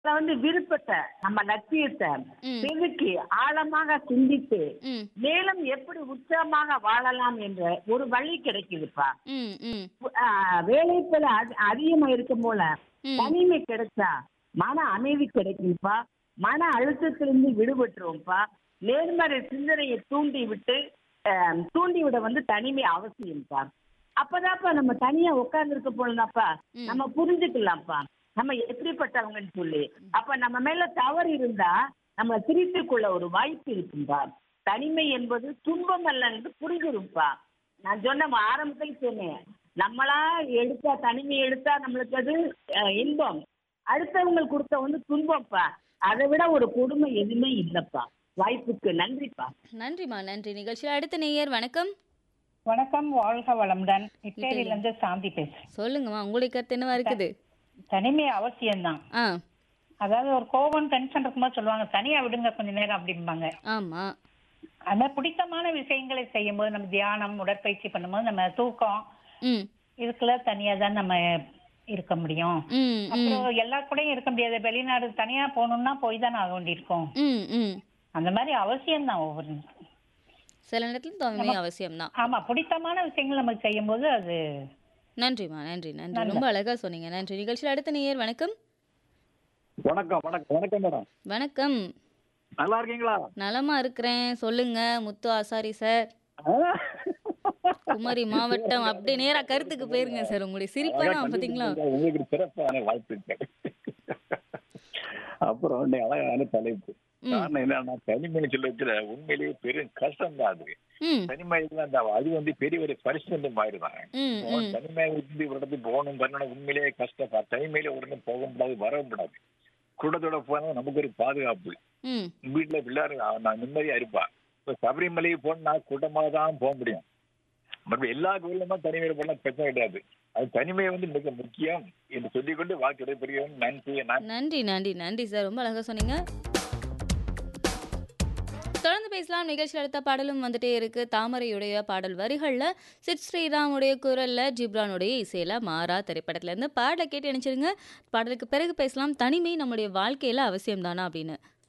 அதுல வந்து விருப்பத்தை நம்ம லட்சியத்தை ம். செதுக்கி ஆழமாக சிந்தித்து ம் மேலும் எப்படி உற்சாகமாக வாழலாம் என்ற ஒரு வழி கிடைக்குதுப்பா ம் ம் வேலைப்பல அதிகமா இருக்கும் போல ம். தனிமை கிடைச்சா மன அமைதி கிடைக்கும்ப்பா மன அழுத்தத்திலிருந்து விடுபட்டுருவோம்ப்பா நேர்மறை சிந்தனையை தூண்டி விட்டு ஆஹ், தூண்டி விட வந்து தனிமை அவசியம்ப்பா அப்பதான்ப்பா நம்ம தனியா உட்கார்ந்து இருக்க போலதாப்பா ம். நம்ம புரிஞ்சுக்கலாம்ப்பா நம்ம எப்படிப்பட்டவங்கன்னு சொல்லி அப்ப நம்ம மேல தவறு இருந்தா நம்ம திருத்திக் கொள்ள ஒரு வாய்ப்பு இருக்கும்பா தனிமை என்பது துன்பம் அல்லன்னு புரிஞ்சிரும்ப்பா நான் சொன்ன ஆரம்பத்தில் சொன்னேன் நம்மளா எடுத்தா தனிமை எடுத்தா நம்மளுக்கு அது அஹ், இன்பம் அடுத்தவங்க கொடுத்த வந்து துன்பம்ப்பா அதை விட ஒரு கொடுமை எதுவுமே இல்லப்பா வாய்ப்புக்கு நன்றிப்பா நன்றிம்மா நன்றி நிகழ்ச்சியில் அடுத்த நேயர் வணக்கம் வணக்கம் வாழ்க வளமுடன் இட்டேரியில இருந்து சாந்தி பேசுறேன் சொல்லுங்கம்மா உங்களுக்கு கருத்து என்னவா இருக்குது தனிமை அவசியம்தான் ஆ அதாவது ஒரு கோபம் டென்ஷன் இருக்கும்போது சொல்லுவாங்க தனியா விடுங்க கொஞ்ச நேரம் அப்படிம்பாங்க ஆமா அது மாதிரி பிடித்தமான விஷயங்களை செய்யும்போது நம்ம தியானம் உடற்பயிற்சி பண்ணும்போது நம்ம தூக்கம் ம் இதுக்குள்ள தனியா தான் நம்ம இருக்க முடியும் ம் ம் அப்புறம் எல்லா கூடயும் இருக்க முடியாது வெளிநாடு தனியா போகணும்னா போய் தானே ஆக வேண்டியிருக்கும் ம் ம் அந்த மாதிரி அவசியம்தான் ஒவ்வொரு சில நேரத்தில் தனிமை அவசியம்தான் ஆமா பிடித்தமான விஷயங்கள் நமக்கு செய்யும்போது அது நன்றிம்மா நன்றி நன்றி ரொம்ப அழகா சொன்னீங்க நன்றி நிகழ்ச்சியில் அடுத்த நேயர் வணக்கம் வணக்கம் வணக்கம் வணக்கம் மேடம் வணக்கம் நல்லா இருக்கீங்களா நலமா இருக்கிறேன் சொல்லுங்க முத்து ஆசாரி சார் குமரி மாவட்டம் அப்படி நேரா கருத்துக்கு போயிருங்க சார் உங்களுடைய சிரிப்பெல்லாம் பாத்தீங்களா உங்களுக்கு சிறப்பான வாழ்த்துக்கள் அப்புறம் இன்னைக்கு அழகான தலைப்பு ம். காரணம் என்னன்னா தனிமை சொல்லத்துல உண்மையிலேயே பெரும் கஷ்டம் தான் அது ம் தனிமையில அந்த அது வந்து பெரிய ஒரு பரிசுத்தம் ஆயிடுதான் ம் ம் தனிமை இருந்து ஒரு இடத்துக்கு போகணும் பண்ணணும் உண்மையிலேயே கஷ்டம் தனிமையில உடனே போக முடியாது வர முடியாது கூட்டத்தோட போனா நமக்கு ஒரு பாதுகாப்பு ம் வீட்டுல பிள்ளையாரு நான் நிம்மதியா இருப்பா இப்ப சபரிமலைக்கு போனா கூட்டமாக தான் போக முடியும் மறுபடியும் எல்லா கோயிலுமா தனிமையில போனா பிரச்சனை கிடையாது அது தனிமை வந்து மிக முக்கியம் என்று சொல்லிக்கொண்டு வாழ்க்கை பெரிய நன்றி நான் நன்றி நன்றி நன்றி சார் ரொம்ப அழகா சொன்னீங்க தொடர்ந்து பேசலாம் நிகழ்ச்சியில் அடுத்த பாடலும் வந்துட்டே இருக்கு தாமரையுடைய பாடல் வரிகளில் சித் ஸ்ரீராமுடைய குரல்ல ஜிப்ரானுடைய இசையில மாறா திரைப்படத்துல இருந்து பாடலை கேட்டு நினைச்சிருங்க பாடலுக்கு பிறகு பேசலாம் தனிமை நம்முடைய வாழ்க்கையில அவசியம் தானா அப்படின்னு